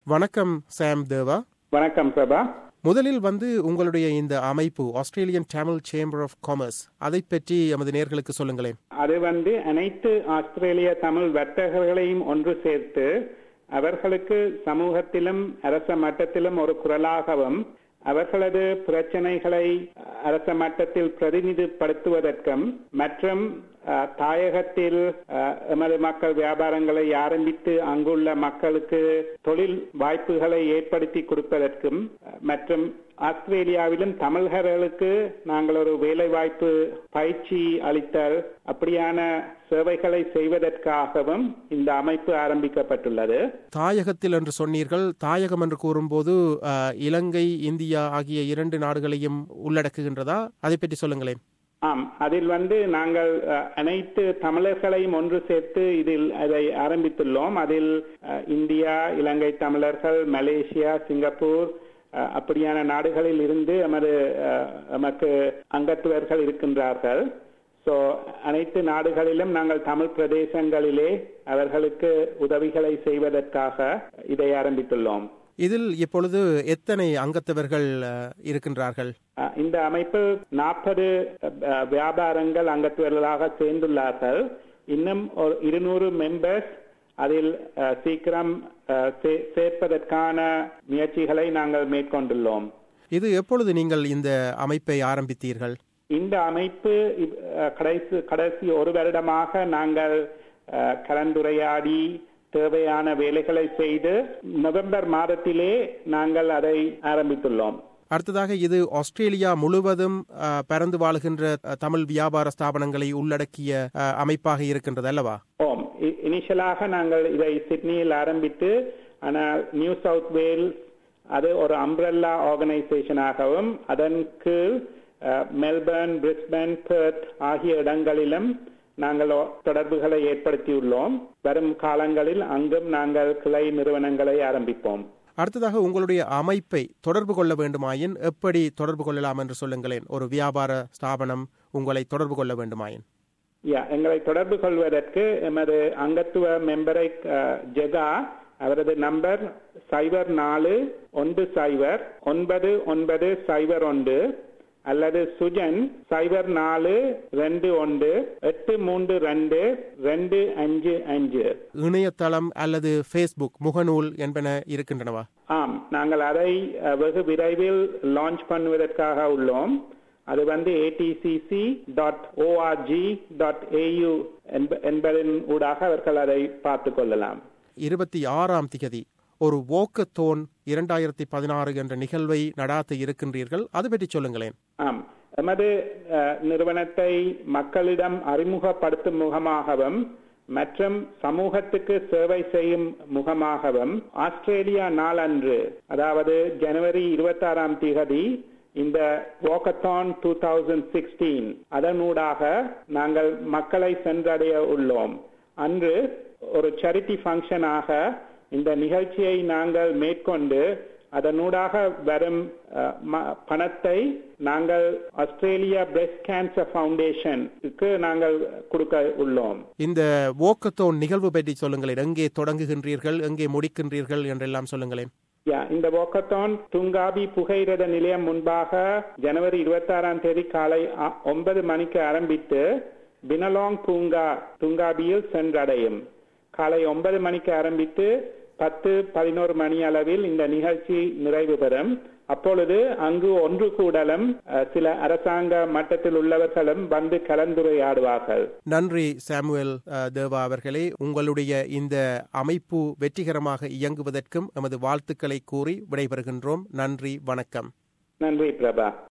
வணக்கம் சாம் தேவா வணக்கம் பிரபா முதலில் வந்து உங்களுடைய இந்த அமைப்பு Australian Tamil chamber of commerce அதை பற்றி எமது நேர்களுக்கு சொல்லுங்களேன் அது வந்து அனைத்து ஆஸ்திரேலிய தமிழ் வர்த்தகர்களையும் ஒன்று சேர்த்து அவர்களுக்கு சமூகத்திலும் அரச மட்டத்திலும் ஒரு குரலாகவும் அவர்களது பிரச்சனைகளை அரச மட்டத்தில் பிரதிநிதிப்படுத்துவதற்கும் மற்றும் அஹ், தாயகத்தில் அஹ், எமது மக்கள் வியாபாரங்களை ஆரம்பித்து அங்குள்ள மக்களுக்கு தொழில் வாய்ப்புகளை ஏற்படுத்தி கொடுப்பதற்கும் அஹ், மற்றும் ஆஸ்திரேலியாவிலும் தமிழர்களுக்கு நாங்கள் ஒரு வேலைவாய்ப்பு பயிற்சி அளித்தல் அப்படியான சேவைகளை செய்வதற்காகவும் இந்த அமைப்பு ஆரம்பிக்கப்பட்டுள்ளது தாயகத்தில் என்று சொன்னீர்கள் தாயகம் என்று கூறும்போது அஹ், இலங்கை இந்தியா ஆகிய இரண்டு நாடுகளையும் உள்ளடக்குகின்றதா அதை பற்றி சொல்லுங்களேன் ஆம் அதில் வந்து நாங்கள் அஹ், அனைத்து தமிழர்களையும் ஒன்று சேர்த்து இதில் அதை ஆரம்பித்துள்ளோம் அதில் அஹ், இந்தியா இலங்கை தமிழர்கள் மலேசியா சிங்கப்பூர் அஹ், அப்படியான நாடுகளில் இருந்து எமது அஹ், எமக்கு அங்கத்துவர்கள் இருக்கின்றார்கள் சோ அனைத்து நாடுகளிலும் நாங்கள் தமிழ் பிரதேசங்களிலே அவர்களுக்கு உதவிகளை செய்வதற்காக இதை ஆரம்பித்துள்ளோம் இதில் இப்பொழுது எத்தனை அங்கத்தவர்கள் அஹ், இருக்கின்றார்கள் அஹ் இந்த அமைப்பில் நாற்பது வியாபாரங்கள் அங்கத்துவர்களாக சேர்ந்துள்ளார்கள் இன்னும் ஒரு இருநூறு மெம்பர்ஸ் அதில் அஹ், சீக்கிரம் அஹ், சே- சேர்ப்பதற்கான முயற்சிகளை நாங்கள் மேற்கொண்டுள்ளோம் இது எப்பொழுது நீங்கள் இந்த அமைப்பை ஆரம்பித்தீர்கள் இந்த அமைப்பு இப்- அஹ், கடைசி கடைசி ஒரு வருடமாக நாங்கள் அஹ், கலந்துரையாடி தேவையான வேலைகளை செய்து நவம்பர் மாதத்திலே நாங்கள் அதை ஆரம்பித்துள்ளோம் அடுத்ததாக இது ஆஸ்திரேலியா முழுவதும் அஹ், பறந்து வாழுகின்ற அஹ், தமிழ் வியாபார ஸ்தாபனங்களை உள்ளடக்கிய அஹ், அமைப்பாக இருக்கின்றது அல்லவா ஓம் இ- இனிஷியலாக நாங்கள் இதை சிட்னியில் ஆரம்பித்து ஆனால் நியூ சவுத் வேல்ஸ் அது ஒரு அம்ப்ரெல்லா ஆர்கனைசேஷனாகவும் அதன் கீழ் அஹ், மெல்பர்ன் பிரிஸ்பன் பெர்த் ஆகிய இடங்களிலும் நாங்கள் ஒ- தொடர்புகளை ஏற்படுத்தியுள்ளோம் வரும் காலங்களில் அங்கும் நாங்கள் கிளை நிறுவனங்களை ஆரம்பிப்போம் அடுத்ததாக உங்களுடைய அமைப்பை தொடர்பு கொள்ள வேண்டுமாயின் எப்படி தொடர்பு கொள்ளலாம் என்று சொல்லுங்களேன் ஒரு வியாபார ஸ்தாபனம் உங்களை தொடர்பு கொள்ள வேண்டுமாயின் யா எங்களை தொடர்பு கொள்வதற்கு எமது அங்கத்துவ மெம்பரை அஹ், ஜெகா அவரது நம்பர் சைபர் நாலு ஒன்று சைபர் ஒன்பது ஒன்பது சைபர் ஒன்று அல்லது சுஜன் சைபர் நாலு ரெண்டு ஒன்று எட்டு மூன்று ரெண்டு ரெண்டு அஞ்சு அஞ்சு இணையதளம் அல்லது ஃபேஸ்புக் முகநூல் என்பன இருக்கின்றனவா ஆம் நாங்கள் அதை அஹ், வெகு விரைவில் லான்ச் பண்ணுவதற்காக உள்ளோம் அது வந்து ATCC dot ORG dot AU என்பதன் ஊடாக அவர்கள் அதை பார்த்துக் கொள்ளலாம் இருபத்தி ஆறாம் திகதி ஒரு வோக்கத்தோன் இரண்டாயிரத்தி பதினாறு என்ற நிகழ்வை நடாத்த இருக்கின்றீர்கள் அது பற்றி சொல்லுங்களேன் ஆம் எமது அஹ், நிறுவனத்தை மக்களிடம் அறிமுகப்படுத்தும் முகமாகவும் மற்றும் சமூகத்துக்கு சேவை செய்யும் முகமாகவும் ஆஸ்திரேலியா நாளன்று அதாவது ஜனவரி இருபத்தாறாம் திகதி இந்த வாக்கத்தான் டூ தௌசண்ட் சிக்ஸ்டீன் அதனூடாக நாங்கள் மக்களை சென்றடைய உள்ளோம் அன்று ஒரு சேரிட்டி ஃபங்க்ஷனாக இந்த நிகழ்ச்சியை நாங்கள் மேற்கொண்டு அதனூடாக வரும் அஹ், ம- பணத்தை நாங்கள் ஆஸ்திரேலியா பிரஸ்ட் கேன்சர் ஃபவுண்டேஷனுக்கு நாங்கள் கொடுக்க உள்ளோம் இந்த வோக்கத்தோன் நிகழ்வு பற்றி சொல்லுங்களேன் எங்கே தொடங்குகின்றீர்கள் எங்கே முடிக்கின்றீர்கள் என்றெல்லாம் சொல்லுங்களேன் யா இந்த வாக்கத்தான் துங்காபி புகையிரத நிலையம் முன்பாக ஜனவரி இருபத்தாறாம் தேதி காலை அ- ஒன்பது மணிக்கு ஆரம்பித்து பினலாங் பூங்கா துங்காபியில் சென்றடையும் காலை ஒன்பது மணிக்கு ஆரம்பித்து பத்து பதினோரு மணி அளவில் இந்த நிகழ்ச்சி நிறைவு பெறும் அப்பொழுது அங்கு ஒன்று கூடலும் அஹ், சில அரசாங்க மட்டத்தில் உள்ளவர்களும் வந்து கலந்துரையாடுவார்கள் நன்றி சாமுவேல் அஹ், தேவா அவர்களே உங்களுடைய இந்த அமைப்பு வெற்றிகரமாக இயங்குவதற்கும் எமது வாழ்த்துக்களை கூறி விடைபெறுகின்றோம் நன்றி வணக்கம் நன்றி பிரபா